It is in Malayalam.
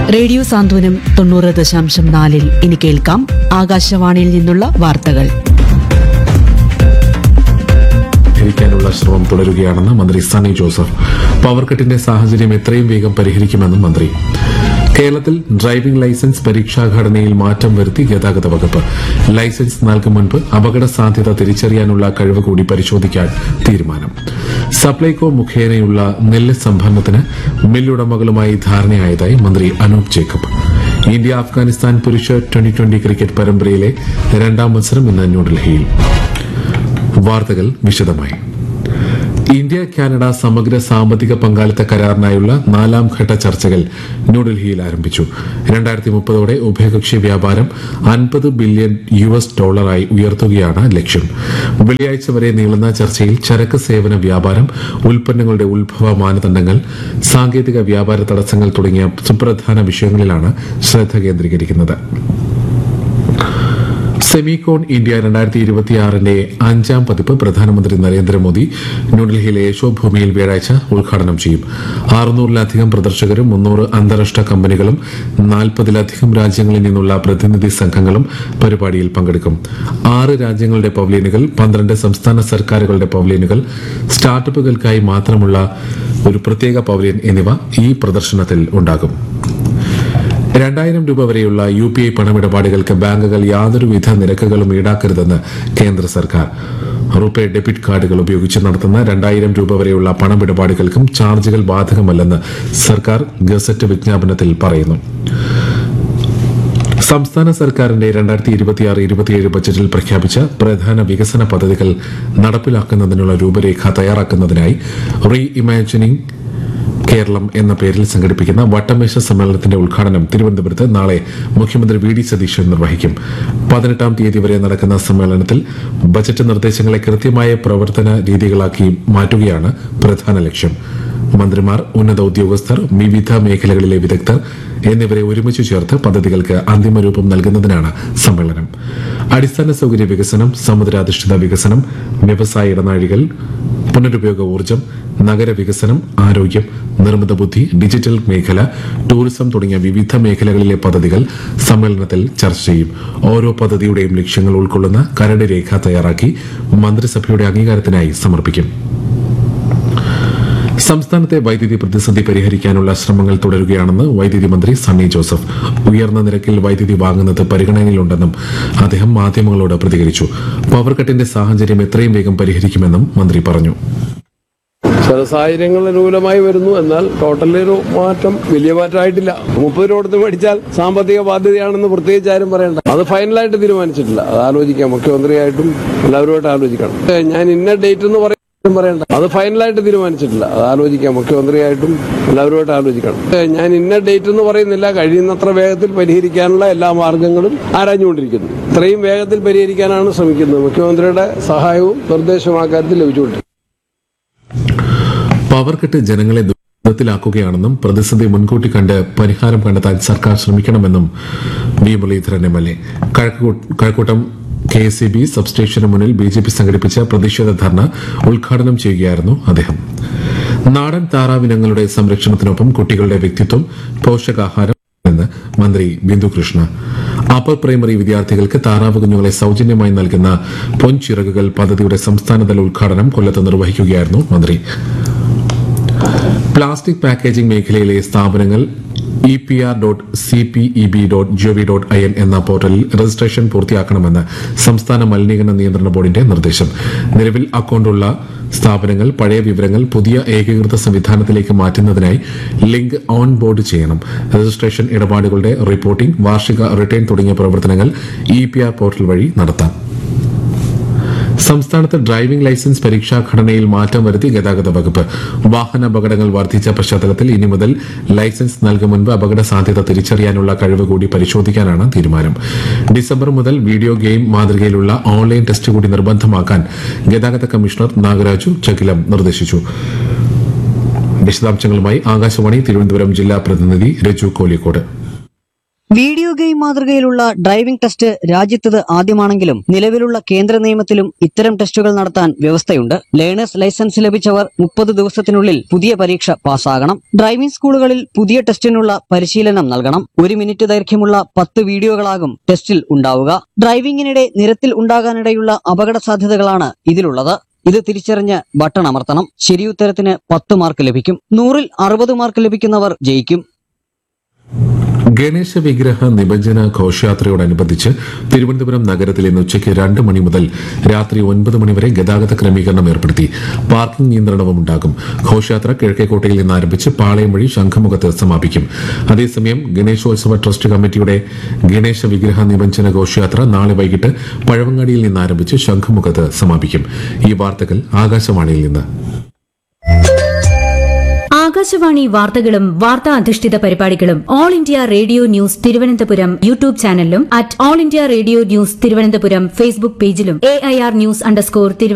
റേഡിയോ സാന്ത്വനം തൊണ്ണൂറ് ദശാംശം നാലിൽ ഇനി കേൾക്കാം ആകാശവാണിയിൽ നിന്നുള്ള വാർത്തകൾ പരിഹരിക്കാനുള്ള ശ്രമം തുടരുകയാണെന്ന് മന്ത്രി സണ്ണി ജോസഫ് പവർ കട്ടിന്റെ സാഹചര്യം എത്രയും വേഗം പരിഹരിക്കുമെന്നും മന്ത്രി കേരളത്തിൽ ഡ്രൈവിംഗ് ലൈസൻസ് പരീക്ഷാഘടനയിൽ മാറ്റം വരുത്തി ഗതാഗത വകുപ്പ് ലൈസൻസ് നൽകും മുൻപ് അപകട സാധ്യത തിരിച്ചറിയാനുള്ള കഴിവ് കൂടി പരിശോധിക്കാൻ തീരുമാനം സപ്ലൈകോ മുഖേനയുള്ള നെല്ല് സംഭരണത്തിന് മില്ലുടമകളുമായി ധാരണയായതായി മന്ത്രി അനൂപ് ജേക്കബ് ഇന്ത്യ അഫ്ഗാനിസ്ഥാൻ പുരുഷ ട്വന്റി ട്വന്റി ക്രിക്കറ്റ് പരമ്പരയിലെ രണ്ടാം മത്സരം ഇന്ന് ന്യൂഡൽഹിയിൽ വാർത്തകൾ വിശദമായി ഇന്ത്യ കാനഡ സമഗ്ര സാമ്പത്തിക പങ്കാളിത്ത കരാറിനായുള്ള നാലാം ഘട്ട ചർച്ചകൾ ന്യൂഡൽഹിയിൽ ആരംഭിച്ചു രണ്ടായിരത്തി മുപ്പതോടെ ഉഭയകക്ഷി വ്യാപാരം അൻപത് ബില്യൺ യു എസ് ഡോളറായി ഉയർത്തുകയാണ് ലക്ഷ്യം വെള്ളിയാഴ്ച വരെ നീളുന്ന ചർച്ചയിൽ ചരക്ക് സേവന വ്യാപാരം ഉൽപ്പന്നങ്ങളുടെ ഉത്ഭവ മാനദണ്ഡങ്ങൾ സാങ്കേതിക വ്യാപാര തടസ്സങ്ങൾ തുടങ്ങിയ സുപ്രധാന വിഷയങ്ങളിലാണ് ശ്രദ്ധ കേന്ദ്രീകരിക്കുന്നത് സെമികോൺ ഇന്ത്യ രണ്ടായിരത്തി ഇരുപത്തിയാറിന്റെ അഞ്ചാം പതിപ്പ് പ്രധാനമന്ത്രി നരേന്ദ്രമോദി ന്യൂഡൽഹിയിലെ യശോഭൂമിയിൽ വ്യാഴാഴ്ച ഉദ്ഘാടനം ചെയ്യും അറുന്നൂറിലധികം പ്രദർശകരും മുന്നൂറ് അന്താരാഷ്ട്ര കമ്പനികളും നാൽപ്പതിലധികം രാജ്യങ്ങളിൽ നിന്നുള്ള പ്രതിനിധി സംഘങ്ങളും പരിപാടിയിൽ പങ്കെടുക്കും ആറ് രാജ്യങ്ങളുടെ പവലിയനുകൾ പന്ത്രണ്ട് സംസ്ഥാന സർക്കാരുകളുടെ പവലിയനുകൾ സ്റ്റാർട്ടപ്പുകൾക്കായി മാത്രമുള്ള ഒരു പ്രത്യേക പവലിയൻ എന്നിവ ഈ പ്രദർശനത്തിൽ ഉണ്ടാകും രണ്ടായിരം രൂപ വരെയുള്ള യു പി ഐ പണമിടപാടുകൾക്ക് ബാങ്കുകൾ യാതൊരുവിധ നിരക്കുകളും ഈടാക്കരുതെന്ന് കേന്ദ്ര സർക്കാർ റുപേ ഡെബിറ്റ് കാർഡുകൾ ഉപയോഗിച്ച് നടത്തുന്ന രണ്ടായിരം രൂപ വരെയുള്ള പണമിടപാടുകൾക്കും ചാർജുകൾ ബാധകമല്ലെന്ന് സർക്കാർ ഗസറ്റ് വിജ്ഞാപനത്തിൽ പറയുന്നു സംസ്ഥാന സർക്കാരിന്റെ രണ്ടായിരത്തി ഇരുപത്തിയാറ് ഇരുപത്തിയേഴ് ബജറ്റിൽ പ്രഖ്യാപിച്ച പ്രധാന വികസന പദ്ധതികൾ നടപ്പിലാക്കുന്നതിനുള്ള രൂപരേഖ തയ്യാറാക്കുന്നതിനായി റീ ഇമാജിനിംഗ് കേരളം എന്ന പേരിൽ സംഘടിപ്പിക്കുന്ന വട്ടമേശ സമ്മേളനത്തിന്റെ ഉദ്ഘാടനം തിരുവനന്തപുരത്ത് നാളെ മുഖ്യമന്ത്രി വി ഡി സതീശൻ നിർവഹിക്കും പതിനെട്ടാം തീയതി വരെ നടക്കുന്ന സമ്മേളനത്തിൽ ബജറ്റ് നിർദ്ദേശങ്ങളെ കൃത്യമായ പ്രവർത്തന രീതികളാക്കി മാറ്റുകയാണ് പ്രധാന ലക്ഷ്യം മന്ത്രിമാർ ഉന്നത ഉദ്യോഗസ്ഥർ വിവിധ മേഖലകളിലെ വിദഗ്ധർ എന്നിവരെ ഒരുമിച്ച് ചേർത്ത് പദ്ധതികൾക്ക് അന്തിമ രൂപം നൽകുന്നതിനാണ് സമ്മേളനം അടിസ്ഥാന സൗകര്യ വികസനം സമുദ്രാധിഷ്ഠിത വികസനം വ്യവസായ ഇടനാഴികൾ പുനരുപയോഗ ഊർജ്ജം നഗരവികസനം ആരോഗ്യം നിർമ്മിത ബുദ്ധി ഡിജിറ്റൽ മേഖല ടൂറിസം തുടങ്ങിയ വിവിധ മേഖലകളിലെ പദ്ധതികൾ സമ്മേളനത്തിൽ ചർച്ച ചെയ്യും ഓരോ പദ്ധതിയുടെയും ലക്ഷ്യങ്ങൾ ഉൾക്കൊള്ളുന്ന കരട് രേഖ തയ്യാറാക്കി മന്ത്രിസഭയുടെ അംഗീകാരത്തിനായി സമർപ്പിക്കും സംസ്ഥാനത്തെ വൈദ്യുതി പ്രതിസന്ധി പരിഹരിക്കാനുള്ള ശ്രമങ്ങൾ തുടരുകയാണെന്ന് വൈദ്യുതി മന്ത്രി സണ്ണി ജോസഫ് ഉയർന്ന നിരക്കിൽ വൈദ്യുതി വാങ്ങുന്നത് പരിഗണനയിലുണ്ടെന്നും അദ്ദേഹം മാധ്യമങ്ങളോട് പ്രതികരിച്ചു പവർ കട്ടിന്റെ സാഹചര്യം എത്രയും വേഗം പരിഹരിക്കുമെന്നും മന്ത്രി പറഞ്ഞു ചില സാഹചര്യങ്ങൾ അനുകൂലമായി വരുന്നു എന്നാൽ ടോട്ടലി ഒരു മാറ്റം വലിയ മാറ്റമായിട്ടില്ല മുപ്പത് രൂപ കൊടുത്ത് മേടിച്ചാൽ സാമ്പത്തിക ബാധ്യതയാണെന്ന് പ്രത്യേകിച്ച് ആരും പറയണ്ട അത് ഫൈനലായിട്ട് തീരുമാനിച്ചിട്ടില്ല അത് ആലോചിക്കാം മുഖ്യമന്ത്രിയായിട്ടും എല്ലാവരുമായിട്ട് ആലോചിക്കണം ഏ, ഞാൻ ഇന്ന ഡേറ്റ് എന്ന് പറയാൻ പറയണ്ട അത് ഫൈനലായിട്ട് തീരുമാനിച്ചിട്ടില്ല അത് ആലോചിക്കാം മുഖ്യമന്ത്രിയായിട്ടും എല്ലാവരുമായിട്ട് ആലോചിക്കണം ഏ, ഞാൻ ഇന്ന ഡേറ്റ് എന്ന് പറയുന്നില്ല കഴിയുന്നത്ര വേഗത്തിൽ പരിഹരിക്കാനുള്ള എല്ലാ മാർഗങ്ങളും ആരാഞ്ഞുകൊണ്ടിരിക്കുന്നു ഇത്രയും വേഗത്തിൽ പരിഹരിക്കാനാണ് ശ്രമിക്കുന്നത് മുഖ്യമന്ത്രിയുടെ സഹായവും നിർദ്ദേശവും ആ കാര്യത്തിൽ ലഭിച്ചുകൊണ്ടിരിക്കുന്നു പവർ കട്ട് ജനങ്ങളെ ദുരിതത്തിലാക്കുകയാണെന്നും പ്രതിസന്ധി മുൻകൂട്ടി കണ്ട് പരിഹാരം കണ്ടെത്താൻ സർക്കാർ ശ്രമിക്കണമെന്നും V Muraleedharan M L A Kazhakkoottam K S C B സബ്സ്റ്റേഷന് മുന്നിൽ ബി ജെ പി സംഘടിപ്പിച്ച പ്രതിഷേധ ധർണ ഉദ്ഘാടനം ചെയ്യുകയായിരുന്നു അദ്ദേഹം നാടൻ താറാവിനങ്ങളുടെ സംരക്ഷണത്തിനൊപ്പം കുട്ടികളുടെ വ്യക്തിത്വം പോഷകാഹാരം എന്ന് മന്ത്രി ബിന്ദു കൃഷ്ണ അപ്പർ പ്രൈമറി വിദ്യാർത്ഥികൾക്ക് താറാവ് കുഞ്ഞുങ്ങളെ സൗജന്യമായി നൽകുന്ന പൊൻചിറകുകൾ പദ്ധതിയുടെ സംസ്ഥാനതല ഉദ്ഘാടനം കൊല്ലത്ത് നിർവഹിക്കുകയായിരുന്നു മന്ത്രി പ്ലാസ്റ്റിക് പാക്കേജിംഗ് മേഖലയിലെ സ്ഥാപനങ്ങൾ E P R dot C P E B dot GOV dot I N എന്ന പോർട്ടലിൽ രജിസ്ട്രേഷൻ പൂർത്തിയാക്കണമെന്ന് സംസ്ഥാന മലിനീകരണ നിയന്ത്രണ ബോർഡിന്റെ നിർദ്ദേശം നിലവിൽ അക്കൌണ്ടുള്ള സ്ഥാപനങ്ങൾ പഴയ വിവരങ്ങൾ പുതിയ ഏകീകൃത സംവിധാനത്തിലേക്ക് മാറ്റുന്നതിനായി ലിങ്ക് ഓൺ ബോർഡ് ചെയ്യണം രജിസ്ട്രേഷൻ ഇടപാടുകളുടെ റിപ്പോർട്ടിംഗ് വാർഷിക റിട്ടേൺ തുടങ്ങിയ പ്രവർത്തനങ്ങൾ ഇ പി ആർ പോർട്ടൽ വഴി നടത്താം സംസ്ഥാനത്ത് ഡ്രൈവിംഗ് ലൈസൻസ് പരീക്ഷാ ഘടനയിൽ മാറ്റം വരുത്തി ഗതാഗത വകുപ്പ് വാഹന അപകടങ്ങൾ വർദ്ധിച്ച പശ്ചാത്തലത്തിൽ ഇനി മുതൽ ലൈസൻസ് നൽകും മുൻപ് അപകട സാധ്യത തിരിച്ചറിയാനുള്ള കഴിവ് കൂടി പരിശോധിക്കാനാണ് തീരുമാനം ഡിസംബർ മുതൽ വീഡിയോ ഗെയിം മാതൃകയിലുള്ള ഓൺലൈൻ ടെസ്റ്റ് കൂടി നിർബന്ധമാക്കാൻ ഗതാഗത കമ്മീഷണർ നാഗരാജു ചകിലം നിർദ്ദേശിച്ചു വിശദാംശങ്ങളുമായി ആകാശവാണി തിരുവനന്തപുരം ജില്ലാ പ്രതിനിധി രജു കോലിക്കോട് വീഡിയോ ഗെയിം മാതൃകയിലുള്ള ഡ്രൈവിംഗ് ടെസ്റ്റ് രാജ്യത്തത് ആദ്യമാണെങ്കിലും നിലവിലുള്ള കേന്ദ്ര നിയമത്തിലും ഇത്തരം ടെസ്റ്റുകൾ നടത്താൻ വ്യവസ്ഥയുണ്ട് ലേണേഴ്സ് ലൈസൻസ് ലഭിച്ചവർ മുപ്പത് ദിവസത്തിനുള്ളിൽ പുതിയ പരീക്ഷ പാസ്സാകണം ഡ്രൈവിംഗ് സ്കൂളുകളിൽ പുതിയ ടെസ്റ്റിനുള്ള പരിശീലനം നൽകണം ഒരു മിനിറ്റ് ദൈർഘ്യമുള്ള പത്ത് വീഡിയോകളാകും ടെസ്റ്റിൽ ഉണ്ടാവുക ഡ്രൈവിംഗിനിടെ നിരത്തിൽ ഉണ്ടാകാനിടയുള്ള അപകട സാധ്യതകളാണ് ഇതിലുള്ളത് ഇത് തിരിച്ചറിഞ്ഞ് ബട്ടൺ അമർത്തണം ശരിയുത്തരത്തിന് പത്ത് മാർക്ക് ലഭിക്കും നൂറിൽ അറുപത് മാർക്ക് ലഭിക്കുന്നവർ ജയിക്കും ഗണേശ വിഗ്രഹ നിമജ്ജന ഘോഷയാത്രയോടനുബന്ധിച്ച് തിരുവനന്തപുരം നഗരത്തിൽ ഇന്ന് ഉച്ചയ്ക്ക് രണ്ട് മണി മുതൽ രാത്രി ഒൻപത് മണിവരെ ഗതാഗത ക്രമീകരണം ഏർപ്പെടുത്തി പാർക്കിംഗ് നിയന്ത്രണവും ഉണ്ടാകും ഘോഷയാത്ര കിഴക്കേക്കോട്ടയിൽ നിന്ന് ആരംഭിച്ച് പാളയം വഴി ശംഖുമുഖത്ത് സമാപിക്കും അതേസമയം ഗണേശോത്സവ ട്രസ്റ്റ് കമ്മിറ്റിയുടെ ഗണേശ വിഗ്രഹ നിമജ്ജന ഘോഷയാത്ര നാളെ വൈകിട്ട് പഴവങ്ങാടിയിൽ നിന്ന് ആരംഭിച്ച് ശംഖുമുഖത്ത് സമാപിക്കും ഈ വാർത്തകൾ ആകാശവാണിയിൽ നിന്ന് ആകാശവാണി വാർത്തകളും വാർത്താ അധിഷ്ഠിത പരിപാടികളും All India Radio news Thiruvananthapuram YouTube ചാനലിലും at All India Radio news Thiruvananthapuram Facebook പേജിലും A I R news underscore Thiruvananthapuram